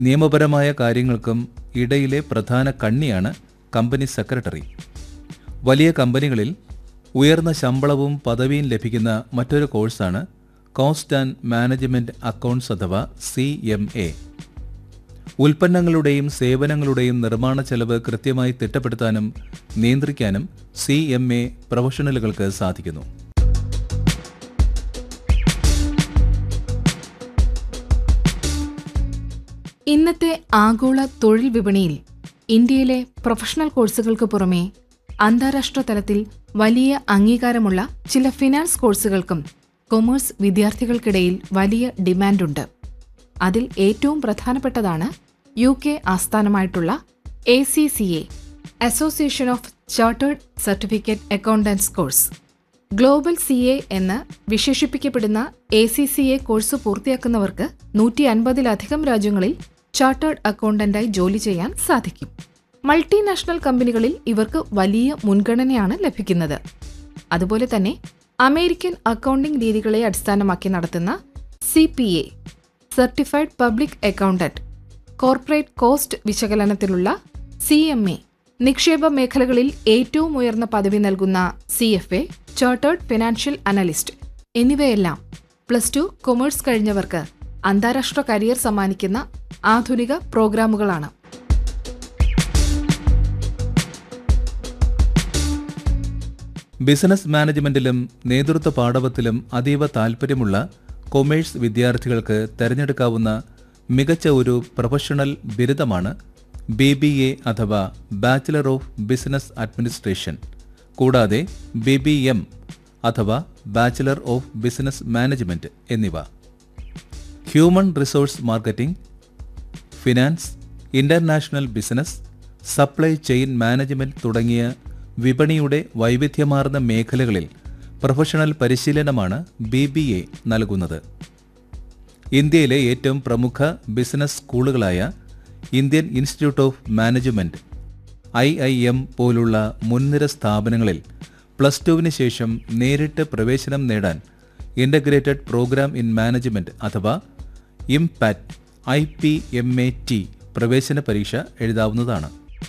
നിയമപരമായ കാര്യങ്ങൾക്കും ഇടയിലെ പ്രധാന കണ്ണിയാണ് കമ്പനി സെക്രട്ടറി വലിയ കമ്പനികളിൽ ഉയർന്ന ശമ്പളവും പദവിയും ലഭിക്കുന്ന മറ്റൊരു കോഴ്സാണ് കോസ്റ്റ് ആൻഡ് മാനേജ്മെന്റ് അക്കൗണ്ട്സ് അഥവാ സി എം എ ഉൽപ്പന്നങ്ങളുടെയും സേവനങ്ങളുടെയും നിർമ്മാണ ചെലവ് കൃത്യമായി തിട്ടപ്പെടുത്താനും നിയന്ത്രിക്കാനും സി എം എ പ്രൊഫഷണലുകൾക്ക് സാധിക്കുന്നു ഇന്നത്തെ ആഗോള തൊഴിൽ വിപണിയിൽ ഇന്ത്യയിലെ പ്രൊഫഷണൽ കോഴ്സുകൾക്ക് പുറമെ അന്താരാഷ്ട്ര തലത്തിൽ വലിയ അംഗീകാരമുള്ള ചില ഫിനാൻസ് കോഴ്സുകൾക്കും കൊമേഴ്സ് വിദ്യാർത്ഥികൾക്കിടയിൽ വലിയ ഡിമാൻഡുണ്ട് അതിൽ ഏറ്റവും പ്രധാനപ്പെട്ടതാണ് യു കെ ആസ്ഥാനമായിട്ടുള്ള A C C A association of chartered certificate accountants course global C A എന്ന് വിശേഷിപ്പിക്കപ്പെടുന്ന A C C A course പൂർത്തിയാക്കുന്നവർക്ക് നൂറ്റി അൻപതിലധികം രാജ്യങ്ങളിൽ ചാർട്ടേഡ് അക്കൗണ്ടന്റായി ജോലി ചെയ്യാൻ സാധിക്കും മൾട്ടിനാഷണൽ കമ്പനികളിൽ ഇവർക്ക് വലിയ മുൻഗണനയാണ് ലഭിക്കുന്നത് അതുപോലെ തന്നെ അമേരിക്കൻ അക്കൗണ്ടിംഗ് രീതികളെ അടിസ്ഥാനമാക്കി നടത്തുന്ന C P A certified public accountant corporate cost വിശകലനത്തിലുള്ള സി എം എ നിക്ഷേപ മേഖലകളിൽ ഏറ്റവും ഉയർന്ന പദവി നൽകുന്ന C F A chartered financial analyst എന്നിവയെല്ലാം പ്ലസ് ടു കൊമേഴ്സ് കഴിഞ്ഞവർക്ക് അന്താരാഷ്ട്ര കരിയർ സമ്മാനിക്കുന്ന ആധുനിക പ്രോഗ്രാമുകളാണ് ബിസിനസ് മാനേജ്മെന്റിലും നേതൃത്വ പാഠവത്തിലും അതീവ താൽപ്പര്യമുള്ള കൊമേഴ്സ് വിദ്യാർത്ഥികൾക്ക് തിരഞ്ഞെടുക്കാവുന്ന മികച്ച ഒരു പ്രൊഫഷണൽ ബിരുദമാണ് ബി ബി എ അഥവാ ബാച്ചിലർ ഓഫ് ബിസിനസ് അഡ്മിനിസ്ട്രേഷൻ കൂടാതെ ബി ബി എം അഥവാ ബാച്ചിലർ ഓഫ് ബിസിനസ് മാനേജ്മെന്റ് എന്നിവ human resource marketing finance international business supply chain management തുടങ്ങിയ വിപണിയുടെ വൈവിധ്യമാർന്ന മേഖലകളിൽ പ്രൊഫഷണൽ പരിശീലനമാണ് ബി ബി എ നൽകുന്നത് ഇന്ത്യയിലെ ഏറ്റവും പ്രമുഖ ബിസിനസ് സ്കൂളുകളായ Indian institute of management I I M പോലുള്ള മുൻനിര സ്ഥാപനങ്ങളിൽ പ്ലസ് ടുവിന് ശേഷം നേരിട്ട് പ്രവേശനം നേടാൻ ഇൻ്റഗ്രേറ്റഡ് പ്രോഗ്രാം ഇൻ മാനേജ്മെന്റ് അഥവാ ഇംപാറ്റ് I P M A T പ്രവേശന പരീക്ഷ എഴുതാവുന്നതാണ്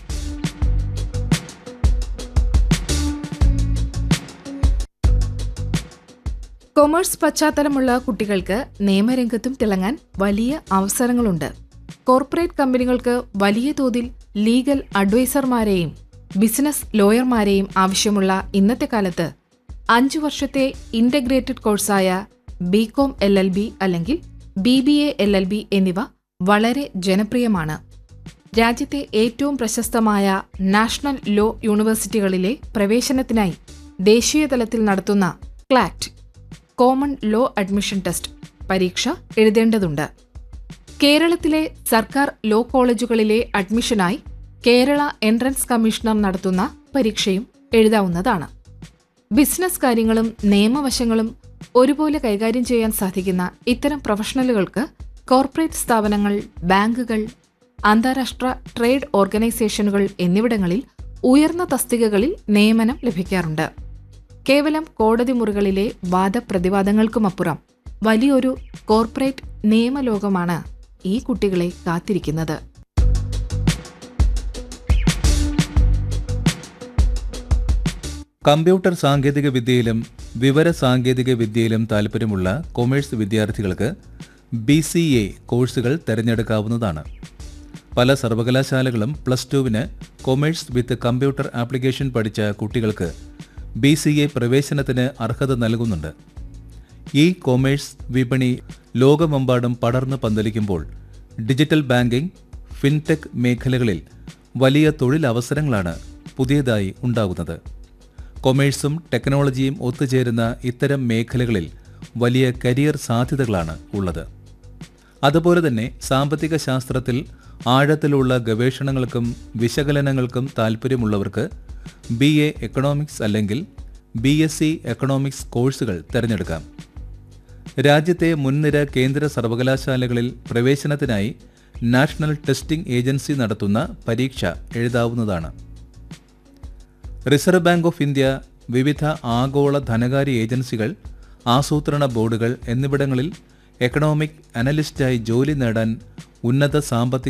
കൊമേഴ്സ് പശ്ചാത്തലമുള്ള കുട്ടികൾക്ക് നിയമരംഗത്തും തിളങ്ങാൻ വലിയ അവസരങ്ങളുണ്ട് കോർപ്പറേറ്റ് കമ്പനികൾക്ക് വലിയ തോതിൽ ലീഗൽ അഡ്വൈസർമാരെയും ബിസിനസ് ലോയർമാരെയും ആവശ്യമുള്ള ഇന്നത്തെ കാലത്ത് അഞ്ചു വർഷത്തെ ഇന്റഗ്രേറ്റഡ് കോഴ്സായ ബികോം എൽ എൽ ബി അല്ലെങ്കിൽ B B A L L B എന്നിവ വളരെ ജനപ്രിയമാണ് രാജ്യത്തെ ഏറ്റവും പ്രശസ്തമായ നാഷണൽ ലോ യൂണിവേഴ്സിറ്റികളിലെ പ്രവേശനത്തിനായി ദേശീയ തലത്തിൽ നടത്തുന്ന CLAT common law admission test പരീക്ഷ എഴുതേണ്ടതുണ്ട് കേരളത്തിലെ സർക്കാർ ലോ കോളേജുകളിലെ അഡ്മിഷനായി കേരള എൻട്രൻസ് കമ്മീഷണർ നടത്തുന്ന പരീക്ഷയും എഴുതാവുന്നതാണ് ബിസിനസ് കാര്യങ്ങളും നിയമവശങ്ങളും ഒരുപോലെ കൈകാര്യം ചെയ്യാൻ സാധിക്കുന്ന ഇത്തരം പ്രൊഫഷണലുകൾക്ക് കോർപ്പറേറ്റ് സ്ഥാപനങ്ങൾ ബാങ്കുകൾ അന്താരാഷ്ട്ര ട്രേഡ് ഓർഗനൈസേഷനുകൾ എന്നിവിടങ്ങളിൽ ഉയർന്ന തസ്തികകളിൽ നിയമനം ലഭിക്കാറുണ്ട് കേവലം കോടതി മുറികളിലെ വാദപ്രതിവാദങ്ങൾക്കുമപ്പുറം വലിയൊരു കോർപ്പറേറ്റ് നിയമലോകമാണ് ഈ കുട്ടികളെ കാത്തിരിക്കുന്നത് കമ്പ്യൂട്ടർ സാങ്കേതിക വിദ്യയിലും വിവര സാങ്കേതിക വിദ്യയിലും താൽപ്പര്യമുള്ള കൊമേഴ്സ് വിദ്യാർത്ഥികൾക്ക് ബി സി എ കോഴ്സുകൾ തിരഞ്ഞെടുക്കാവുന്നതാണ് പല സർവകലാശാലകളും പ്ലസ് ടുവിന് കൊമേഴ്സ് വിത്ത് കമ്പ്യൂട്ടർ ആപ്ലിക്കേഷൻ പഠിച്ച കുട്ടികൾക്ക് ബി സി എ പ്രവേശനത്തിന് അർഹത നൽകുന്നുണ്ട് ഈ കൊമേഴ്സ് വിപണി ലോകമെമ്പാടും പടർന്നു പന്തലിക്കുമ്പോൾ ഡിജിറ്റൽ ബാങ്കിംഗ് ഫിൻടെക് മേഖലകളിൽ വലിയ തൊഴിലവസരങ്ങളാണ് പുതിയതായി ഉണ്ടാകുന്നത് കൊമേഴ്സും ടെക്നോളജിയും ഒത്തുചേരുന്ന ഇത്തരം മേഖലകളിൽ വലിയ കരിയർ സാധ്യതകളാണ് ഉള്ളത് അതുപോലെ തന്നെ സാമ്പത്തിക ശാസ്ത്രത്തിൽ ആഴത്തിലുള്ള ഗവേഷണങ്ങൾക്കും വിശകലനങ്ങൾക്കും താൽപ്പര്യമുള്ളവർക്ക് ബി എ എക്കണോമിക്സ് അല്ലെങ്കിൽ ബി എസ് സി എക്കണോമിക്സ് കോഴ്സുകൾ തിരഞ്ഞെടുക്കാം രാജ്യത്തെ മുൻനിര കേന്ദ്ര സർവകലാശാലകളിൽ പ്രവേശനത്തിനായി നാഷണൽ ടെസ്റ്റിംഗ് ഏജൻസി നടത്തുന്ന പരീക്ഷ എഴുതാവുന്നതാണ് റിസർവ് ബാങ്ക് ഓഫ് ഇന്ത്യ വിവിധ ആഗോള ധനകാര്യ ഏജൻസികൾ ആസൂത്രണ ബോർഡുകൾ എന്നിവിടങ്ങളിൽ എക്കണോമിക് അനലിസ്റ്റായി ജോലി നേടാൻ ഉന്നത സാമ്പത്തിക